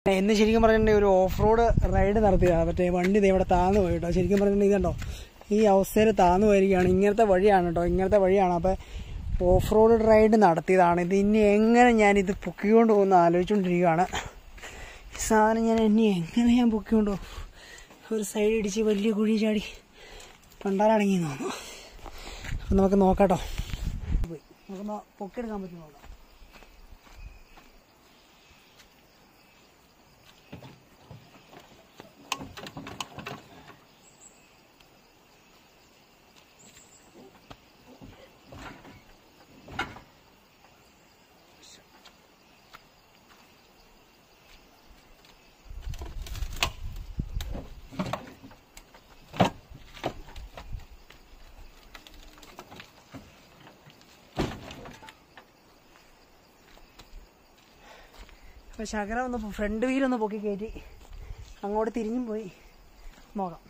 എന്ന് ശരിക്കും പറഞ്ഞിട്ടുണ്ടെങ്കിൽ ഒരു ഓഫ് റോഡ് റൈഡ് നടത്തിയതാണ് മറ്റേ വണ്ടി ദേ ഇവിടെ താന്നു പോയി കേട്ടോ ശരിക്കും പറഞ്ഞിട്ടുണ്ടെങ്കിൽ ഇതുണ്ടോ ഈ അവസ്ഥയിൽ താന്നു പോയിരിക്കുകയാണ് ഇങ്ങനത്തെ വഴിയാണ് കേട്ടോ ഇങ്ങനത്തെ വഴിയാണ് അപ്പോൾ ഓഫ് റോഡ് റൈഡ് നടത്തിയതാണ് ഇത് ഇനി എങ്ങനെ ഞാൻ ഇത് പൊക്കിക്കൊണ്ട് പോകുന്ന ആലോചിച്ചുകൊണ്ടിരിക്കുകയാണ് ഈ സാധനം ഞാൻ ഇനി എങ്ങനെ ഞാൻ പൊക്കിക്കൊണ്ട് പോകും ഒരു സൈഡ് ഇടിച്ച് വലിയ കുഴി ചാടി പണ്ടാലടങ്ങി തോന്നുന്നു അപ്പം നമുക്ക് നോക്കാട്ടോ പോയി നമുക്ക് നോ- പൊക്കിയെടുക്കാൻ പറ്റുമോ നോക്കാം അപ്പോൾ ശകലം ഒന്ന് ഫ്രണ്ട് വീലൊന്ന് പൊക്കി കയറ്റി അങ്ങോട്ട് തിരിഞ്ഞും പോയി നോക്കാം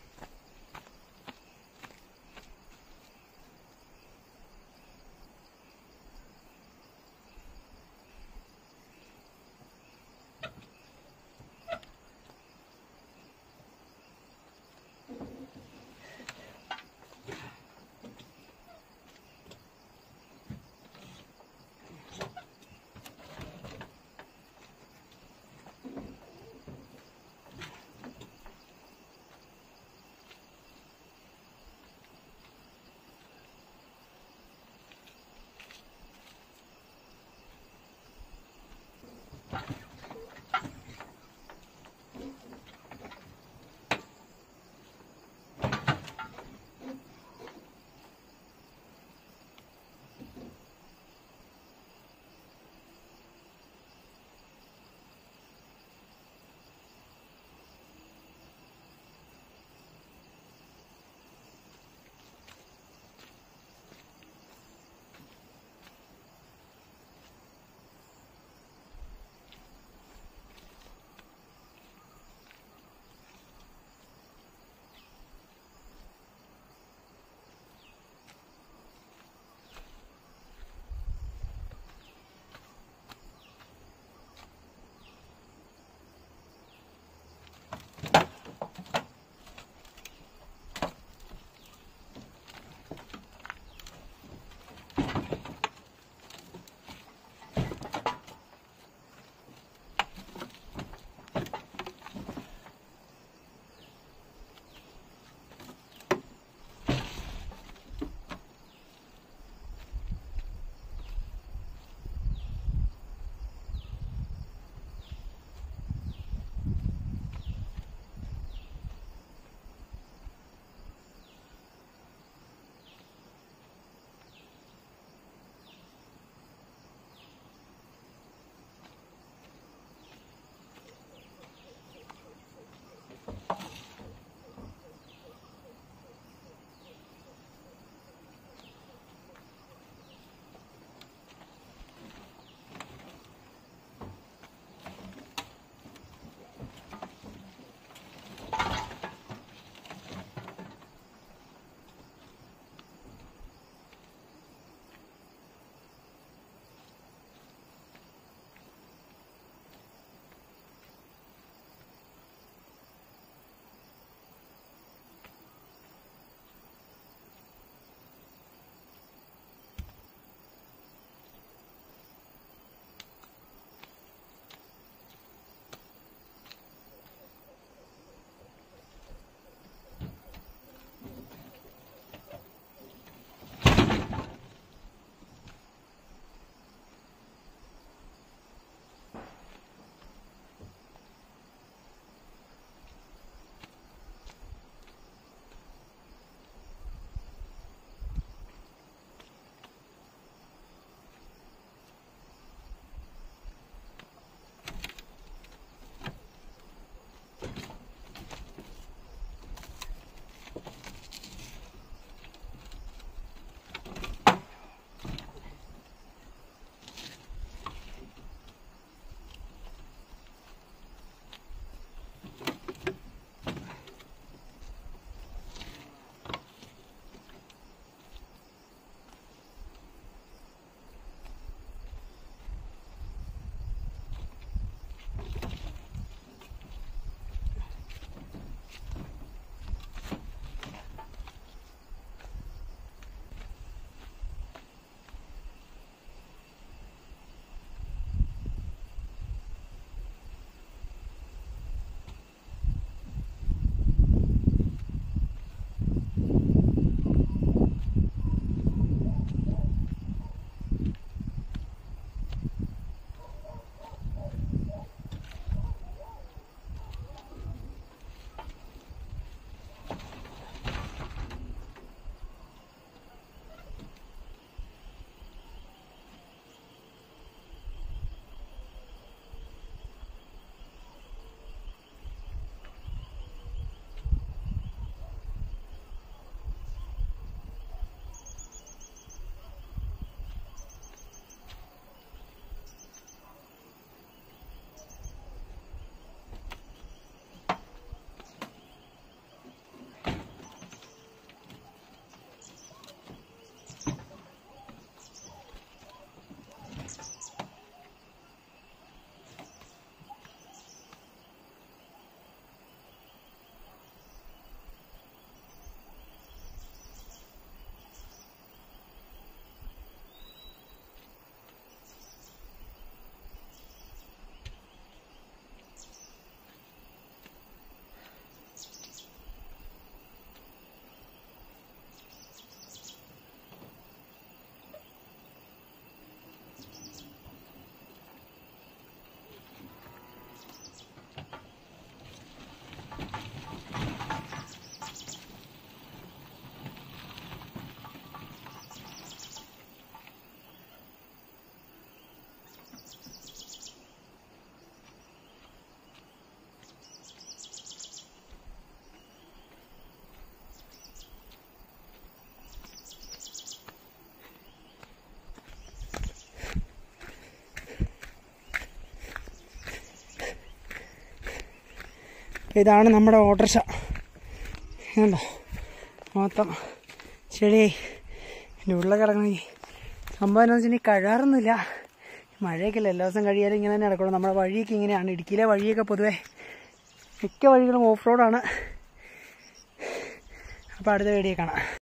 ഇതാണ് നമ്മുടെ ഓട്ടർഷ കണ്ടോ മൊത്തം ചെളിയായി എൻ്റെ ഉള്ളിൽ കിടക്കണ ഈ സംഭവം എന്താണെന്ന് വെച്ചിട്ടുണ്ടെങ്കിൽ കഴുകാറൊന്നുമില്ല മഴയൊക്കെ അല്ലേ എല്ലാ ദിവസം കഴിയാലും ഇങ്ങനെ തന്നെ നടക്കുള്ളൂ നമ്മുടെ വഴിയൊക്കെ ഇങ്ങനെയാണ് ഇടുക്കിയിലെ വഴിയൊക്കെ പൊതുവേ മിക്ക വഴികളും ഓഫ് റോഡാണ് അപ്പോൾ അടുത്ത വീഡിയോ കാണാം